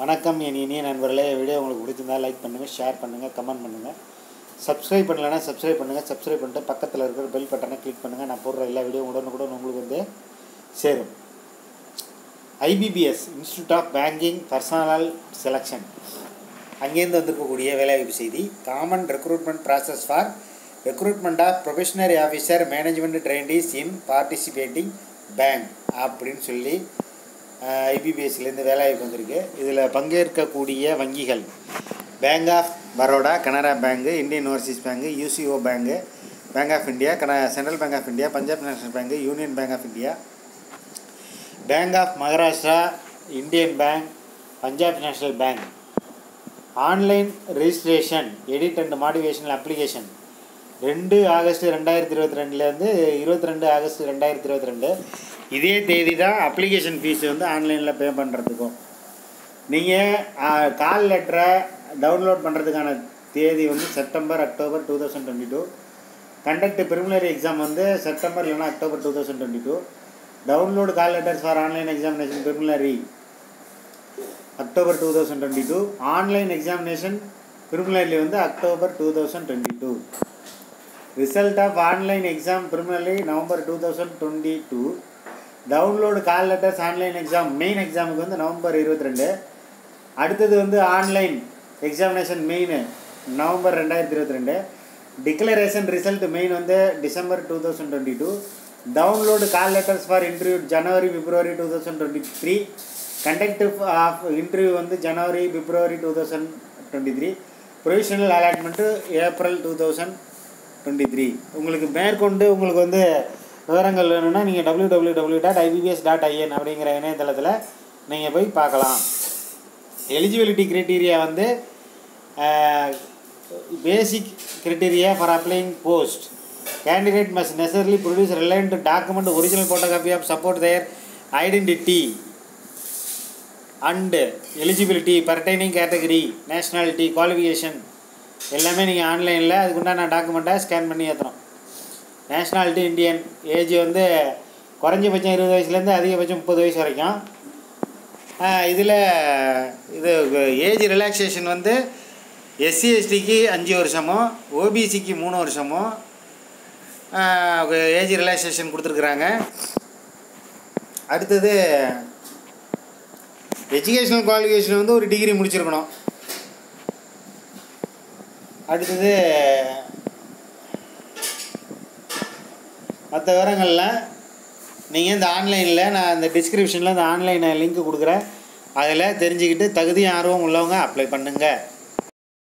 வணக்கம் என் இனிய நண்பர்களே வீடியோ உங்களுக்கு பிடிச்சிருந்தா லைக் பண்ணுங்கள் ஷேர் பண்ணுங்கள் கமெண்ட் பண்ணுங்கள் சப்ஸ்கிரைப் பண்ணலைன்னா சப்ஸ்கிரைப் பண்ணுங்கள் சப்ஸ்கிரைப் பண்ணிட்டு பக்கத்தில் இருக்கிற பெல் பட்டனை கிளிக் பண்ணுங்கள் நான் போடுற எல்லா வீடியோ உடனுக்குடன் உங்களுக்கு வந்து சேரும் IBPS institute of banking personnel selection அங்கேருந்து வந்திருக்கக்கூடிய வேலைவாய்ப்பு செய்தி common recruitment process for recruitment of probationary officer management trainees in participating bank அப்படின்னு சொல்லி ஐபிபிஎஸ்லேருந்து வேலைவாய்ப்பு வந்திருக்கு இதில் பங்கேற்கக்கூடிய வங்கிகள் bank of Baroda Canara bank Indian overseas bank UCO bank bank of India கன central bank of India Punjab national bank union bank of India bank of Maharashtra Indian bank Punjab national bank online registration edit and motivational application ரெண்டு August ரெண்டாயிரத்தி இருபத்தி ரெண்டுலேருந்து இருபத்தி ரெண்டு August ரெண்டாயிரத்தி இருபத்தி ரெண்டு இதே தேதி தான் அப்ளிகேஷன் ஃபீஸ் வந்து ஆன்லைனில் பே பண்ணுறதுக்கும் நீங்கள் கால் லெட்டரை டவுன்லோட் பண்ணுறதுக்கான தேதி வந்து September October two thousand twenty two conduct preliminary exam வந்து செப்டம்பர் இல்லைனா October two thousand twenty two download call letters for online examination preliminary October two thousand twenty two online examination preliminary வந்து October two thousand twenty two result of online exam preliminary November two thousand twenty two download call letters online exam main எக்ஸாமுக்கு வந்து November இருபத்தி ரெண்டு அடுத்தது வந்து online examination main November ரெண்டாயிரத்தி இருபத்தி ரெண்டு டிக்ளரேஷன் ரிசல்ட் மெயின் வந்து December two thousand twenty two download call letters for interview January February two thousand twenty three conduct of interview வந்து January February two thousand twenty three provisional allotment April two thousand twenty three உங்களுக்கு மேற்கொண்டு உங்களுக்கு வந்து விவரங்கள் வேணும்னா நீங்கள் W W W dot IBPS dot IN அப்படிங்கிற இணையதளத்தில் நீங்கள் போய் பார்க்கலாம் எலிஜிபிலிட்டி க்ரைட்டீரியா வந்து basic criteria for applying post candidate must necessarily produce reliant document original photography of support their identity and eligibility pertaining category nationality qualification எல்லாமே நீங்கள் ஆன்லைனில் அதுக்குண்டான டாக்குமெண்ட்டை ஸ்கேன் பண்ணி ஏற்றணும் நேஷ்னாலிட்டி இந்தியன் ஏஜ் வந்து குறைஞ்சபட்சம் இருபது வயசுலேருந்து அதிகபட்சம் முப்பது வயசு வரைக்கும் இதில் இது ஏஜ் ரிலாக்ஸேஷன் வந்து எஸ்சி எஸ்டிக்கு அஞ்சு வருஷமும் ஓபிசிக்கு மூணு வருஷமும் ஏஜ் ரிலாக்ஸேஷன் கொடுத்துருக்குறாங்க அடுத்தது எஜுகேஷ்னல் குவாலிஃபிகேஷன் வந்து ஒரு டிகிரி முடிச்சிருக்கணும் அடுத்தது மற்ற விவரங்களில் நீங்கள் இந்த ஆன்லைனில் நான் இந்த டிஸ்கிரிப்ஷனில் இந்த ஆன்லைன் லிங்க் கொடுக்குறேன் அதில் தெரிஞ்சுக்கிட்டு தகுதி ஆர்வம் உள்ளவங்க அப்ளை பண்ணுங்கள்